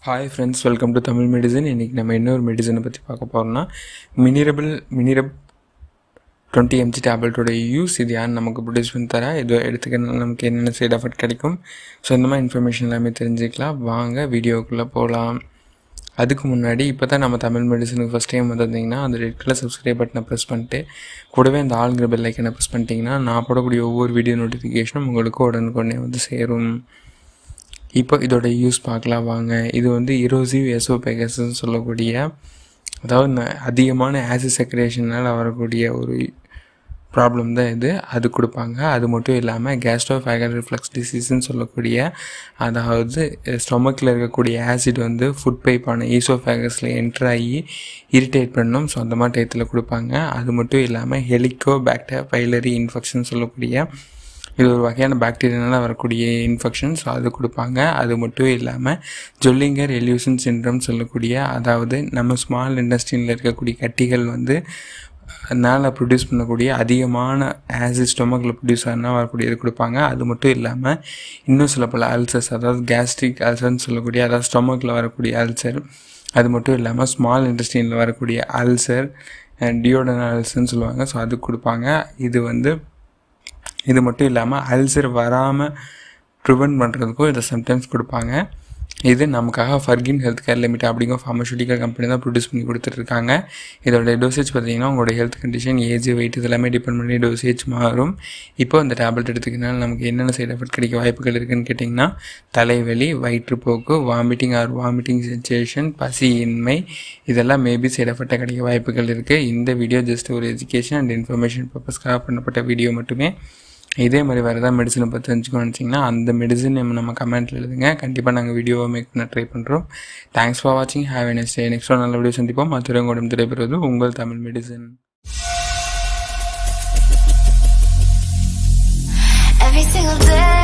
hi friends welcome to Tamil medicine இன்றைக்கி நம்ம இன்னொரு மெடிசனை பற்றி பார்க்க போகிறோம்னா மினிரபிள் மினிரப் டுவெண்ட்டி எம்ஜி டேப்லெட்டோட யூஸ் இது யார் நமக்கு ப்ரொடியூஸ் பண்ணி தரா இது எடுத்துக்கிறதுனால நமக்கு என்னென்ன சைட் எஃபெக்ட் கிடைக்கும் ஸோ இந்த மாதிரி இன்ஃபர்மேஷன் எல்லாமே தெரிஞ்சுக்கலாம் வாங்க வீடியோக்குள்ளே போகலாம் அதுக்கு முன்னாடி இப்போ தான் நம்ம தமிழ் மெடிசனுக்கு ஃபஸ்ட் டைம் வந்திருந்தீங்கன்னா அந்த ரெட் கலர் சப்ஸ்கிரைப் பட்டனை ப்ரெஸ் பண்ணிட்டு கூடவே அந்த ஆளுங்கிற பெல் ஐக்கனை ப்ரெஸ் பண்ணிட்டீங்கன்னா நான் போடக்கூடிய ஒவ்வொரு வீடியோ நோட்டிஃபிகேஷனும் உங்களுக்கு உடனுக்குடனே வந்து சேரும் இப்போ இதோட யூஸ் பார்க்கலாம் வாங்க இது வந்து இரோசிவ் எசோபெகஸ்ன்னு சொல்லக்கூடிய அதாவது ந- அதிகமான ஆசிட் செக்ரேஷனால் வரக்கூடிய ஒரு ப்ராப்ளம் தான் இது அது கொடுப்பாங்க அது மட்டும் இல்லாமல் கேஸ்ட்ரோஃபேகல் ரிஃப்ளக்ஸ் டிசீஸ்ன்னு சொல்லக்கூடிய அதாவது ஸ்டொமக்கில் இருக்கக்கூடிய ஆசிட் வந்து ஃபுட் பைப்பான ஈசோஃபேகஸில் என்ட்ரு ஆகி இரிட்டேட் பண்ணும் ஸோ அந்த மாதிரி டயத்தில் கொடுப்பாங்க அது மட்டும் இல்லாமல் ஹெலிகோ பேக்டர் பைலரி இன்ஃபெக்ஷன் சொல்லக்கூடிய இது ஒரு வகையான பாக்டீரியானால வரக்கூடிய இன்ஃபெக்ஷன் ஸோ அது கொடுப்பாங்க அது மட்டும் இல்லாமல் ஜொல்லிங்கர் எல்யூசன் சின்ட்ரம் சொல்லக்கூடிய அதாவது நம்ம ஸ்மால் இண்டஸ்ட்ரியில் இருக்கக்கூடிய கட்டிகள் வந்து அதனால் ப்ரொடியூஸ் பண்ணக்கூடிய அதிகமான ஆசிட் ஸ்டொமக்கில் ப்ரொடியூஸ் ஆனால் வரக்கூடியது கொடுப்பாங்க அது மட்டும் இல்லாமல் இன்னும் சில பல அல்சர்ஸ் அதாவது கேஸ்ட்ரிக் அல்சர்னு சொல்லக்கூடிய அதாவது ஸ்டொமக்கில் வரக்கூடிய அல்சர் அது மட்டும் இல்லாமல் ஸ்மால் இண்டஸ்ட்ரியில் வரக்கூடிய அல்சர் டியோடன் அல்சர்னு சொல்லுவாங்க ஸோ அது கொடுப்பாங்க இது வந்து இது மட்டும் இல்லாமல் அல்சர் வராமல் ப்ரிவெண்ட் பண்ணுறதுக்கும் இதை சம்டைம்ஸ் கொடுப்பாங்க இது நமக்காக ஃபர்கின் ஹெல்த் கேர் லிமிட் அப்படிங்கிற ஃபார்மசூட்டிக்கல் கம்பெனி தான் ப்ரொடியூஸ் பண்ணி கொடுத்துட்ருக்காங்க இதோட டோசேஜ் பார்த்தீங்கன்னா உங்களோட ஹெல்த் கண்டிஷன் ஏஜ் வெயிட் இதெல்லாமே டிபெண்ட் பண்ணி டோசேஜ் மாறும் இப்போ இந்த டேப்லெட் எடுத்துக்கிறதுனால நமக்கு என்னென்ன சைடு எஃபெக்ட் கிடைக்க வாய்ப்புகள் இருக்குன்னு கேட்டிங்கன்னா தலைவலி வயிற்றுப்போக்கு வாமிட்டிங் ஆர் வாமிட்டிங் சென்சேஷன் பசியின்மை இதெல்லாம் மேபி சைடு எஃபெக்டாக கிடைக்க வாய்ப்புகள் இருக்குது இந்த வீடியோ ஜஸ்ட் ஒரு எஜுகேஷன் அண்ட் இன்ஃபர்மேஷன் பர்பஸ்க்காக பண்ணப்பட்ட வீடியோ மட்டுமே இதே மாதிரி வேறு ஏதாவது மெடிசனை பற்றி தெரிஞ்சுக்கணும்னு நினச்சிங்கன்னா அந்த மெடிசன் நம்ம நம்ம கமெண்ட்டில் எழுதுங்க கண்டிப்பாக நாங்கள் வீடியோவை மேக் பண்ண ட்ரை பண்ணுறோம் தேங்க்ஸ் ஃபார் வாட்சிங் ஹேவ் என் டே நெக்ஸ்ட் ஒரு நல்ல வீடியோ சந்திப்போம் மதுரை உங்களிடம் திரைபெறுவது உங்கள் Tamil medicine Every single day